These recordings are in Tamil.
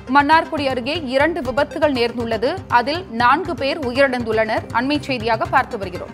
மன்னார்குடி அருகே இரண்டு விபத்துகள் நேர்ந்துள்ளது அதில் நான்கு பேர் உயிரிழந்துள்ளனர் அண்மை செய்தியாக பார்த்து வருகிறோம்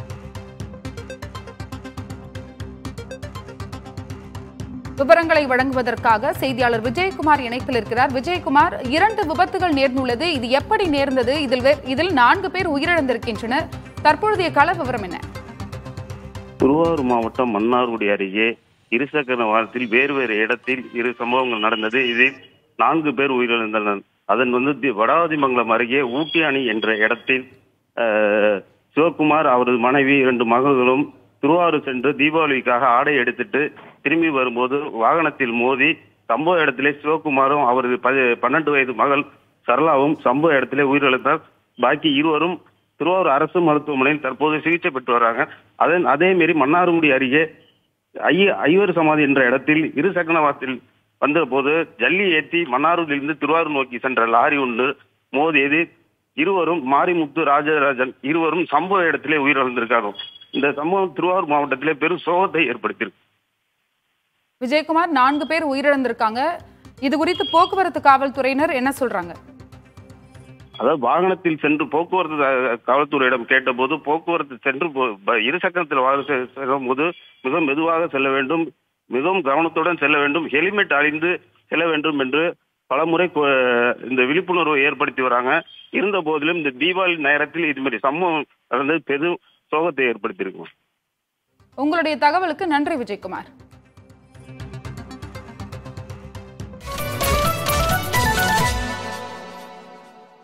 விவரங்களை வழங்குவதற்காக செய்தியாளர் விஜயகுமார் இணைப்பில் இருக்கிறார் விஜயகுமார் இரண்டு விபத்துகள் நேர்ந்துள்ளது இது எப்படி நேர்ந்தது இதில் வே- இதில் நான்கு பேர் உயிரிழந்திருக்கின்றனர் தற்பொழுதைய கள விவரம் என்ன திருவாரூர் மாவட்டம் மன்னார்குடி அருகே இருசக்கர வாகனத்தில் வேறு வேறு இடத்தில் இரு சம்பவங்கள் நடந்தது இதில் நான்கு பேர் உயிரிழந்தனர் அதன் வந்து தி- வடாதிமங்கலம் அருகே ஊட்டி அணி என்ற இடத்தில் அஹ், சிவகுமார் அவரது மனைவி இரண்டு மகள்களும் திருவாரூர் சென்று தீபாவளிக்காக ஆடை எடுத்துட்டு திரும்பி வரும்போது வாகனத்தில் மோதி சம்பவ இடத்திலே சிவகுமாரும் அவரது பதி- பன்னெண்டு வயது மகள் சரளாவும் சம்பவ இடத்திலே உயிரிழந்தார் பாக்கி இருவரும் திருவாரூர் அரசு மருத்துவமனையில் தற்போது சிகிச்சை பெற்று வராங்க அதன் அதே மாரி மன்னார்குடி அருகே ஐய ஐவர் சமாதி என்ற இடத்தில் இரு சக்கரவாசத்தில் வந்தபோது ஜல்லி ஏற்றி மன்னாரிலிருந்து திருவாரூர் நோக்கி சென்ற லாரி ஒன்று மோதியது இருவரும் மாரிமுத்து ராஜராஜன் இருவரும் சம்பவ இடத்திலே உயிரிழந்திருக்காங்க இந்த சம்பவம் திருவாரூர் மாவட்டத்திலே பெரும் சோகத்தை ஏற்படுத்தியிருக்கு விஜயகுமார் நான்கு பேர் உயிரிழந்திருக்காங்க இது குறித்து போக்குவரத்து காவல்துறையினர் என்ன சொல்றாங்க அதாவது வாகனத்தில் சென்று போக்குவரத்து அஹ், காவல்துறையிடம் கேட்டபோது போக்குவரத்து சென்று போ- ப- இரு சக்கரத்தில் வாகனம் செ- செல்லும் போது மிக மெதுவாக செல்ல வேண்டும் மிகவும் கவனத்துடன் செல்ல வேண்டும் ஹெல்மெட் அணிந்து செல்ல வேண்டும் என்று பலமுறை கு- இந்த விழிப்புணர்வை ஏற்படுத்தி வராங்க இருந்த போதிலும் இந்த தீபாவளி நேரத்தில் இது மாதிரி சம்பவம் நடந்து பெரும் சோகத்தை ஏற்படுத்தியிருக்கும் உங்களுடைய தகவலுக்கு நன்றி விஜயகுமார்